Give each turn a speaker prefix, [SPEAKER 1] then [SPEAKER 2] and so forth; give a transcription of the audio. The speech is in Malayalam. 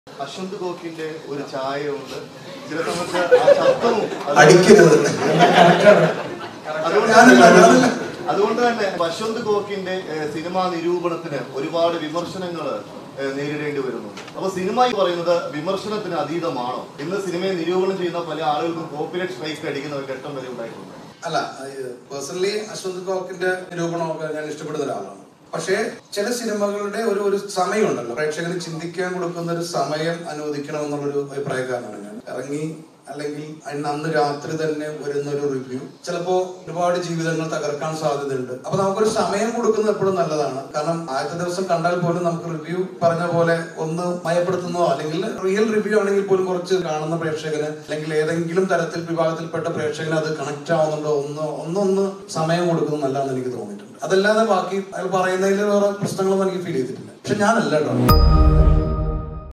[SPEAKER 1] അശ്വന്ത് ഗോക്കിന്റെ ഒരു ചായയുണ്ട് ചില സമയത്ത് ആ ശബ്ദവും അത്
[SPEAKER 2] അടിക്കരുത്
[SPEAKER 1] അതുകൊണ്ട്
[SPEAKER 2] ഞാനല്ല, ഞാനല്ല.
[SPEAKER 1] അതുകൊണ്ട് തന്നെ അശ്വന്ത് ഗോക്കിന്റെ ഏഹ്, സിനിമാ നിരൂപണത്തിന് ഒരുപാട് വിമർശനങ്ങൾ നേരിടേണ്ടി വരുന്നു അപ്പൊ സിനിമ എന്ന് പറയുന്നത് വിമർശനത്തിന് അതീതമാണോ ഇന്ന് സിനിമയെ നിരൂപണം ചെയ്യുന്ന പല ആളുകൾക്കും കോപ്പിറൈറ്റ് സ്ട്രൈക്ക് അടിക്കുന്ന ഒരു ഘട്ടം വരെ ഉണ്ടായിട്ടുണ്ട്
[SPEAKER 2] അല്ല പേഴ്സണലി അശ്വന്ത് കോക്കിന്റെ നിരൂപണമൊക്കെ ഞാൻ ഇഷ്ടപ്പെടുന്ന ഒരാളാണ് പക്ഷേ ചില സിനിമകളുടെ ഒരു ഒരു സമയമുണ്ടല്ലോ പ്രേക്ഷകന് ചിന്തിക്കാൻ കൊടുക്കുന്ന ഒരു സമയം അനുവദിക്കണം എന്നുള്ളൊരു അഭിപ്രായക്കാരനാണ് ഞാൻ ഇറങ്ങി അല്ലെങ്കിൽ അന്ന് അന്ന് രാത്രി തന്നെ വരുന്ന ഒരു റിവ്യൂ ചിലപ്പോ ഒരുപാട് ജീവിതങ്ങൾ തകർക്കാൻ സാധ്യതയുണ്ട് അപ്പൊ നമുക്കൊരു സമയം കൊടുക്കുന്നത് എപ്പോഴും നല്ലതാണ് കാരണം ആദ്യത്തെ ദിവസം കണ്ടാൽ പോലും നമുക്ക് റിവ്യൂ പറഞ്ഞ പോലെ ഒന്ന് മയപ്പെടുത്തുന്നതോ അല്ലെങ്കിൽ റിയൽ റിവ്യൂ ആണെങ്കിൽ പോലും കുറച്ച് കാണുന്ന പ്രേക്ഷകന് അല്ലെങ്കിൽ ഏതെങ്കിലും തരത്തിൽ വിഭാഗത്തിൽപ്പെട്ട പ്രേക്ഷകന് അത് കണക്ട് ആവുന്നുണ്ടോ ഒന്ന് ഒന്നൊന്ന് സമയം കൊടുക്കുന്നത് നല്ലതാണെന്ന് എനിക്ക് തോന്നിയിട്ടുണ്ട് അതല്ലാതെ ബാക്കി അയാൾ പറയുന്നതിൽ വേറെ പ്രശ്നങ്ങളൊന്നും എനിക്ക് ഫീൽ ചെയ്തിട്ടില്ല പക്ഷെ ഞാനല്ല കേട്ടോ